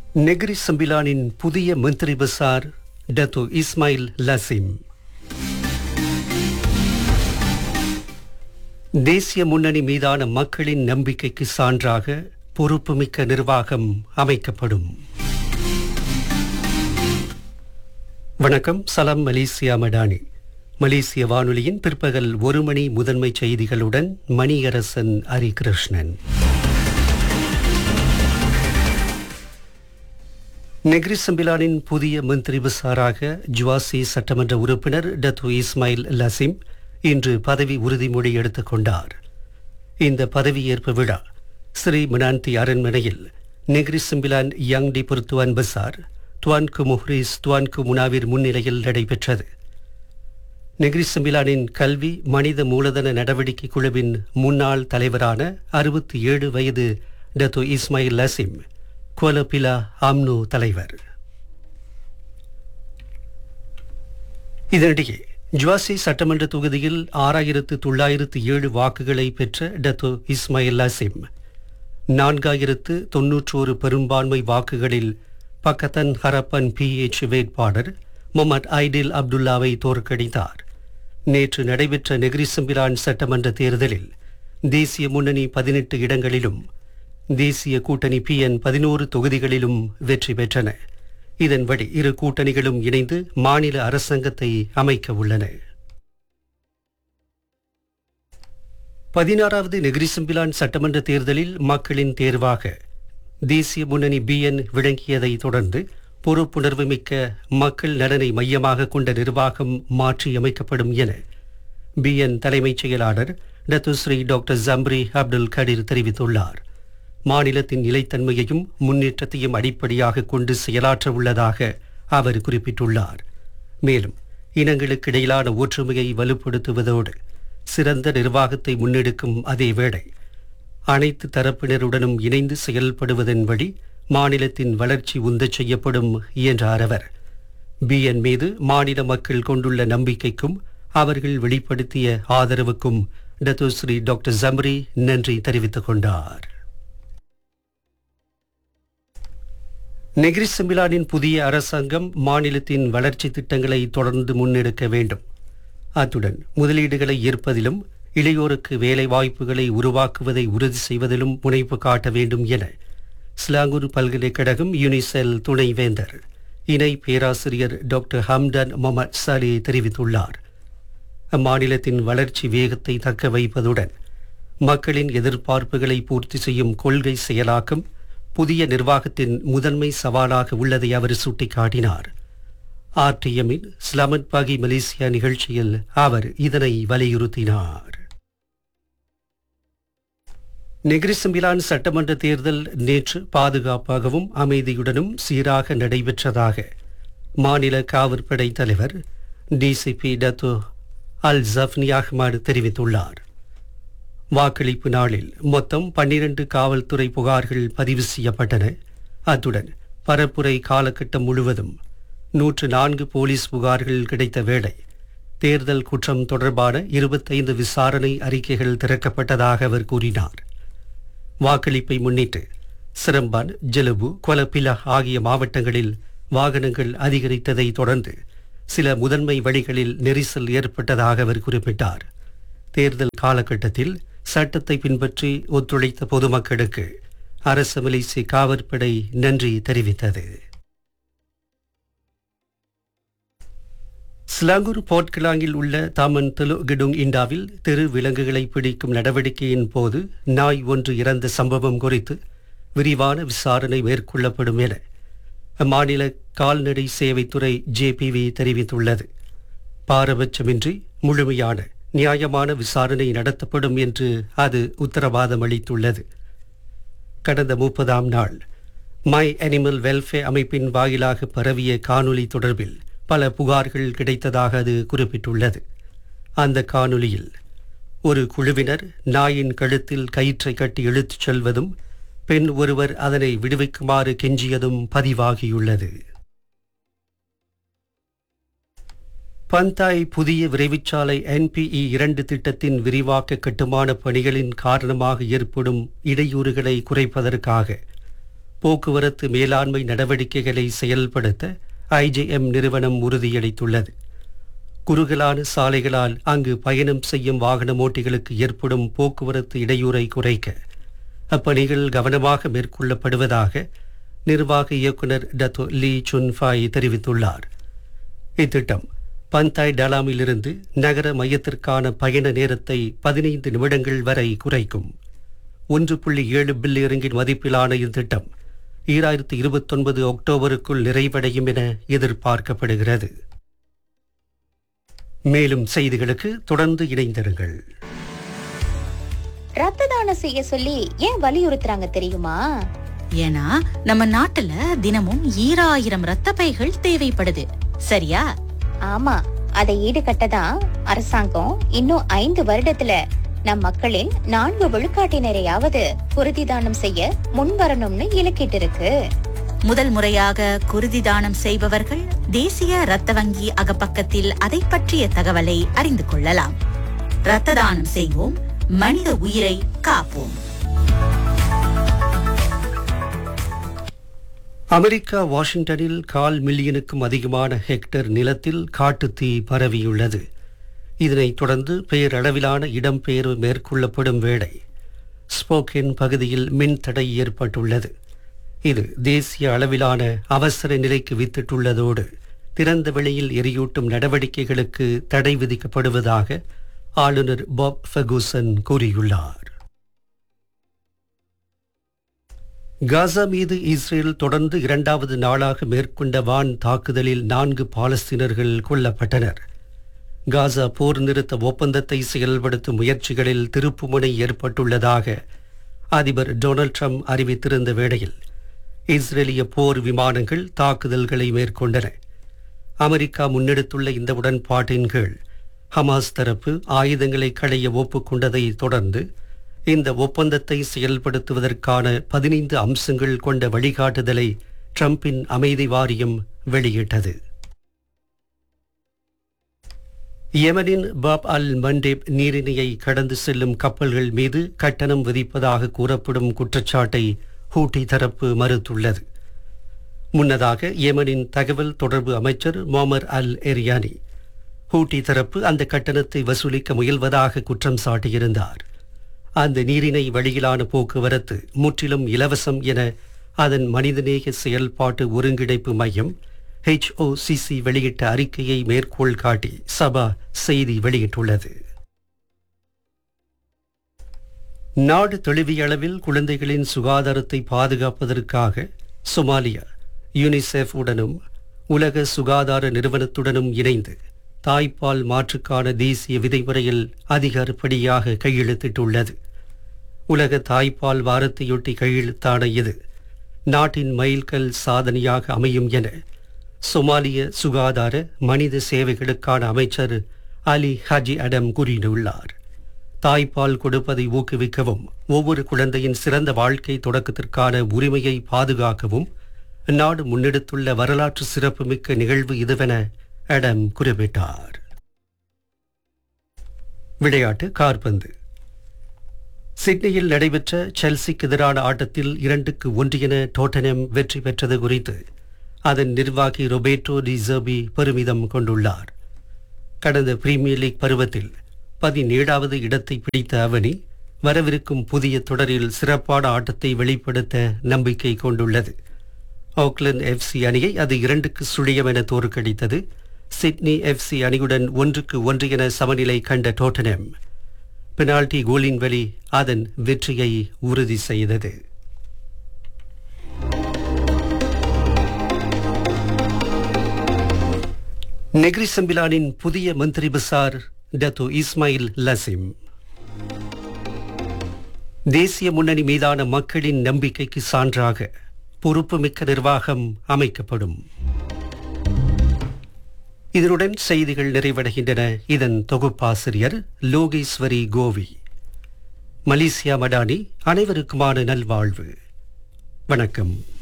Negeri சம்பிலானின் புதிய மந்திரி பசார் Datuk Ismail லசிம் தேசிய முன்னணி மீதான மக்களின் நம்பிக்கைக்கு சான்றாக பொறுப்புமிக்க நிர்வாகம் அமைக்கப்படும் வணக்கம் சலாம் மலேசியா மடானி மலேசிய வானொலியின் பிற்பகல் ஒரு மணி முதன்மை செய்திகளுடன் மணியரசன் ஹரிகிருஷ்ணன் நெக்ரி சம்பிலானின் புதிய மந்திரி பசாராக ஜுவாசி சட்டமன்ற உறுப்பினர் டத்து இஸ்மாயில் லசிம் இன்று பதவி உறுதிமொழி எடுத்துக் கொண்டார் இந்த பதவியேற்பு விழா ஸ்ரீ மனாந்தி அரண்மனையில் Negeri Sembilan Yang di Pertuan Besar Tuanku Muhriz Tuanku Munawir முன்னிலையில் நடைபெற்றது நெகிரி சம்பிலானின் கல்வி மனித மூலதன நடவடிக்கை குழுவின் முன்னாள் தலைவரான அறுபத்தி ஏழு வயது டத்து இஸ்மாயில் லசிம் கோலபிலா ஆம்னு தலைவர் இதனிடையே ஜுவாசி சட்டமன்ற தொகுதியில் ஆறாயிரத்து தொள்ளாயிரத்து ஏழு வாக்குகளை பெற்ற டத்து இஸ்மாயில் லசிம் நான்காயிரத்து தொன்னூற்றோரு பெரும்பான்மை வாக்குகளில் பக்கத்தன் ஹரப்பன் பிஎச் வேட்பாளர் முகமது ஐடில் அப்துல்லாவை தோற்கடித்தார் நேற்று நடைபெற்ற நெகிரி சம்பிரான் சட்டமன்ற தேர்தலில் தேசிய முன்னணி பதினெட்டு இடங்களிலும் தேசிய கூட்டணி பிஎன் பதினோரு தொகுதிகளிலும் வெற்றி பெற்றன இதன்படி இரு கூட்டணிகளும் இணைந்து மாநில அரசாங்கத்தை அமைக்க உள்ளன பதினாறாவது நெகிரிசம்பிலான் சட்டமன்ற தேர்தலில் மக்களின் தேர்வாக தேசிய முன்னணி பிஎன் விளங்கியதை தொடர்ந்து பொறுப்புணர்வு மிக்க மக்கள் நலனை மையமாக கொண்ட நிர்வாகம் மாற்றியமைக்கப்படும் என பிஎன் தலைமைச் செயலாளர் Datuk Seri doctor Zamri Abdul Kadir தெரிவித்துள்ளார் மாநிலத்தின் நிலைத்தன்மையையும் முன்னேற்றத்தையும் அடிப்படையாக கொண்டு செயலாற்ற உள்ளதாக அவர் குறிப்பிட்டுள்ளார் மேலும் இனங்களுக்கிடையிலான ஒற்றுமையை வலுப்படுத்துவதோடு சிறந்த நிர்வாகத்தை முன்னெடுக்கும் அதேவேளை அனைத்து தரப்பினருடனும் இணைந்து செயல்படுவதன் வழி மாநிலத்தின் வளர்ச்சி உந்தச் செய்யப்படும் என்றார் அவர் பிஎன் மீது மாநில மக்கள் கொண்டுள்ள நம்பிக்கைக்கும் அவர்கள் வெளிப்படுத்திய ஆதரவுக்கும் டத்துஸ்ரீ டாக்டர் ஜம்ரி நன்றி தெரிவித்துக் கொண்டார் நெகிரி செம்பிலானின் புதிய அரசாங்கம் மாநிலத்தின் வளர்ச்சி திட்டங்களை தொடர்ந்து முன்னெடுக்க வேண்டும் அத்துடன் முதலீடுகளை ஈர்ப்பதிலும் இளையோருக்கு வேலை வாய்ப்புகளை உருவாக்குவதை உறுதி செய்வதிலும் முனைப்பு காட்ட வேண்டும் என ஸ்லாங்கூர் பல்கலைக்கழகம் யுனிசெல் துணைவேந்தர் இணை பேராசிரியர் டாக்டர் ஹம்டன் முகமது சாலி தெரிவித்துள்ளார் அம்மாநிலத்தின் வளர்ச்சி வேகத்தை தக்க வைப்பதுடன் மக்களின் எதிர்பார்ப்புகளை பூர்த்தி செய்யும் கொள்கை செயலாக்கம் புதிய நிர்வாகத்தின் முதன்மை சவாலாக உள்ளதை அவர் சுட்டிக்காட்டினார் ஆர்டிஎம்மின் ஸ்லமட் பாகி மலேசியா நிகழ்ச்சியில் அவர் இதனை வலியுறுத்தினார் நெகிரிசம்பிலான் சட்டமன்ற தேர்தல் நேற்று பாதுகாப்பாகவும் அமைதியுடனும் சீராக நடைபெற்றதாக மாநில காவற்படை தலைவர் DCP Datuk Al Jafni Ahmad தெரிவித்துள்ளார் வாக்களிப்பு நாளில் மொத்தம் பன்னிரண்டு காவல்துறை புகார்கள் பதிவு செய்யப்பட்டன அத்துடன் பரப்புரை காலகட்டம் முழுவதும் நூற்று நான்கு போலீஸ் புகார்கள் கிடைத்த வேளை தேர்தல் குற்றம் தொடர்பான இருபத்தைந்து விசாரணை அறிக்கைகள் திறக்கப்பட்டதாக அவர் கூறினார் வாக்களிப்பை முன்னிட்டு சிரம்பான் ஜெலுபு கொலப்பிலா ஆகிய மாவட்டங்களில் வாகனங்கள் அதிகரித்ததை தொடர்ந்து சில முதன்மை வழிகளில் நெரிசல் ஏற்பட்டதாக அவர் குறிப்பிட்டார் தேர்தல் காலகட்டத்தில் சட்டத்தை பின்பற்றி ஒத்துழைத்த பொதுமக்களுக்கு அரசு மலேசிய காவற்படை நன்றி தெரிவித்தது ஸ்லாங்கூர் போர்ட்கிலாங்கில் உள்ள தாமன் தெலு கிடுங் இண்டாவில் தெரு விலங்குகளை பிடிக்கும் நடவடிக்கையின் போது நாய் ஒன்று இறந்த சம்பவம் குறித்து விரிவான விசாரணை மேற்கொள்ளப்படும் என அம்மாநில கால்நடை சேவைத்துறை ஜேபிவி தெரிவித்துள்ளது பாரபட்சமின்றி முழுமையான நியாயமான விசாரணை நடத்தப்படும் என்று அது உத்தரவாதம் அளித்துள்ளது கடந்த முப்பதாம் நாள் மை அனிமல் வெல்ஃபேர் அமைப்பின் வாயிலாக பரவிய காணொலி தொடர்பில் பல புகார்கள் கிடைத்ததாக அது குறிப்பிட்டுள்ளது அந்த காணொலியில் ஒரு குழுவினர் நாயின் கழுத்தில் கயிற்றை கட்டி இழுத்துச் செல்வதும் பெண் ஒருவர் அதனை விடுவிக்குமாறு கெஞ்சியதும் பதிவாகியுள்ளது பந்தாய் புதிய விரைவுச்சாலை என்பிஇ இரண்டு திட்டத்தின் விரிவாக்க கட்டுமான பணிகளின் காரணமாக ஏற்படும் இடையூறுகளை குறைப்பதற்காக போக்குவரத்து மேலாண்மை நடவடிக்கைகளை செயல்படுத்த ஐஜேஎம் நிறுவனம் உறுதியளித்துள்ளது குறுகலான சாலைகளால் அங்கு பயணம் செய்யும் வாகன ஓட்டிகளுக்கு ஏற்படும் போக்குவரத்து இடையூறை குறைக்க அப்பணிகள் கவனமாக மேற்கொள்ளப்படுவதாக நிர்வாக இயக்குனர் டத்தோ லீ சுன்ஃபாய் தெரிவித்துள்ளார் இத்திட்டம் பந்தாய் டலாமிலிருந்து நகர மையத்திற்கான பயண நேரத்தை பதினைந்து நிமிடங்கள் வரை குறைக்கும் ஒன்று புள்ளி ஏழு பில்லியரிங்கின் மதிப்பிலான இத்திட்டம் ஈராயிரத்து இருபத்தொன்பது அக்டோபருக்குள் நிறைவடையும் என எதிர்பார்க்கப்படுகிறது மேலும் செய்திகளுக்கு தொடர்ந்து இணைந்திருங்கள் ரத்த தானம் செய்ய சொல்லி ஏன் வலியுறுத்துறாங்க தெரியுமா ஏன்னா நம்ம நாட்டுல தினமும் ஈராயிரம் ரத்த பைகள் தேவைப்படுது சரியா ஆமா அதை ஈடுகட்ட தான் அரசாங்கம் இன்னும் ஐந்து வருடத்துல நம் மக்களின் நான்கு விழுக்காட்டினரையாவது குருதி தானம் செய்ய முன்வரணும்னு இலக்கிட்டு இருக்கு முதல் முறையாக குருதி தானம் செய்பவர்கள் தேசிய ரத்த வங்கி அகப்பக்கத்தில் அதை பற்றிய தகவலை அறிந்து கொள்ளலாம் ரத்த தானம் செய்வோம் மனித உயிரை காப்போம் அமெரிக்கா வாஷிங்டனில் கால் மில்லியனுக்கும் அதிகமான ஹெக்டேர் நிலத்தில் காட்டுத்தீ பரவியுள்ளது இதனைத் தொடர்ந்து பேரளவிலான இடம்பெயர்வு மேற்கொள்ளப்படும் வேளை ஸ்போக்கென் பகுதியில் மின் தடை ஏற்பட்டுள்ளது இது தேசிய அளவிலான அவசர நிலைக்கு வித்திட்டுள்ளதோடு திறந்த வெளியில் எரியூட்டும் நடவடிக்கைகளுக்கு தடை விதிக்கப்படுவதாக ஆளுநர் பாப் ஃபெகுசன் கூறியுள்ளார் காசா மீது இஸ்ரேல் தொடர்ந்து இரண்டாவது நாளாக மேற்கொண்ட வான் தாக்குதலில் நான்கு பாலஸ்தீனர்கள் கொல்லப்பட்டனர் காசா போர் நிறுத்த ஒப்பந்தத்தை செயல்படுத்தும் முயற்சிகளில் திருப்புமுனை ஏற்பட்டுள்ளதாக அதிபர் டொனால்ட் ட்ரம்ப் அறிவித்திருந்த வேளையில் இஸ்ரேலிய போர் விமானங்கள் தாக்குதல்களை மேற்கொண்டன அமெரிக்கா முன்னெடுத்துள்ள இந்த உடன்பாட்டின் கீழ் ஹமாஸ் தரப்பு ஆயுதங்களை களைய ஒப்புக்கொண்டதை தொடர்ந்து இந்த ஒப்பந்தத்தை செயல்படுத்துவதற்கான பதினைந்து அம்சங்கள் கொண்ட வழிகாட்டுதலை ட்ரம்பின் அமைதி வாரியம் வெளியிட்டது யெமனின் பாப் அல் மண்டேப் நீரிணையை கடந்து செல்லும் கப்பல்கள் மீது கட்டணம் விதிப்பதாக கூறப்படும் குற்றச்சாட்டை ஹூட்டி தரப்பு மறுத்துள்ளது முன்னதாக யெமனின் தகவல் தொடர்பு அமைச்சர் மொமர் அல் எரியானி ஹூட்டி தரப்பு அந்த கட்டணத்தை வசூலிக்க முயல்வதாக குற்றம் சாட்டியிருந்தார் அந்த நீரிணை வழியிலான போக்குவரத்து முற்றிலும் இலவசம் என அதன் மனிதநேய செயல்பாட்டு ஒருங்கிணைப்பு மையம் ஹெச்ஓசிசி வெளியிட்ட அறிக்கையை மேற்கோள் காட்டி சபா செய்தி வெளியிட்டுள்ளது நாடு தழுவிய அளவில் குழந்தைகளின் சுகாதாரத்தை பாதுகாப்பதற்காக சொமாலியா யுனிசெஃப் உடனும் உலக சுகாதார நிறுவனத்துடனும் இணைந்து தாய்ப்பால் மாற்றுக்கான தேசிய விதிமுறையில் அதிகாரப்படியாக கையெழுத்திட்டுள்ளது உலக தாய்ப்பால் வாரத்தையொட்டி கையெழுத்தான இது நாட்டின் மைல்கல் சாதனையாக அமையும் என சொமாலிய சுகாதார மனித சேவைகளுக்கான அமைச்சர் அலி ஹஜி அடம் கூறியுள்ளார் தாய்ப்பால் கொடுப்பதை ஊக்குவிக்கவும் ஒவ்வொரு குழந்தையின் சிறந்த வாழ்க்கை தொடக்கத்திற்கான உரிமையை பாதுகாக்கவும் நாடு முன்னெடுத்துள்ள வரலாற்று சிறப்புமிக்க நிகழ்வு இதுவென அடம் குறிப்பிட்டார் விளையாட்டு கார்பந்து சிட்னியில் நடைபெற்ற செல்சிக்கு எதிரான ஆட்டத்தில் இரண்டுக்கு ஒன்று என டோட்டனம் வெற்றி பெற்றது குறித்து அதன் நிர்வாகி ரொபேட்டோ டிசர்பி பெருமிதம் கொண்டுள்ளார் கடந்த பிரீமியர் லீக் பருவத்தில் பதினேழாவது இடத்தை பிடித்த அவனி வரவிருக்கும் புதிய தொடரில் சிறப்பான ஆட்டத்தை வெளிப்படுத்த நம்பிக்கை கொண்டுள்ளது ஆக்லாந்து எஃப்சி அணியை அது இரண்டுக்கு சுழியம் என தோற்கடித்தது சிட்னி எஃப்சி அணியுடன் ஒன்றுக்கு ஒன்று என சமநிலை கண்ட டோட்டனம் பெனால்டி கோலின் வழி அதன் வெற்றியை உறுதி செய்தது நெக்ரி சம்பிலானின் புதிய மந்திரி பசார் டத்து இஸ்மாயில் லசிம் தேசிய முன்னணி மீதான மக்களின் நம்பிக்கைக்கு சான்றாக பொறுப்புமிக்க நிர்வாகம் அமைக்கப்படும் இதனுடன் செய்திகள் நிறைவடைகின்றன இதன் தொகுப்பாசிரியர் லோகேஸ்வரி கோவி மலேசியா மடானி அனைவருக்குமான நல்வாழ்வு வணக்கம்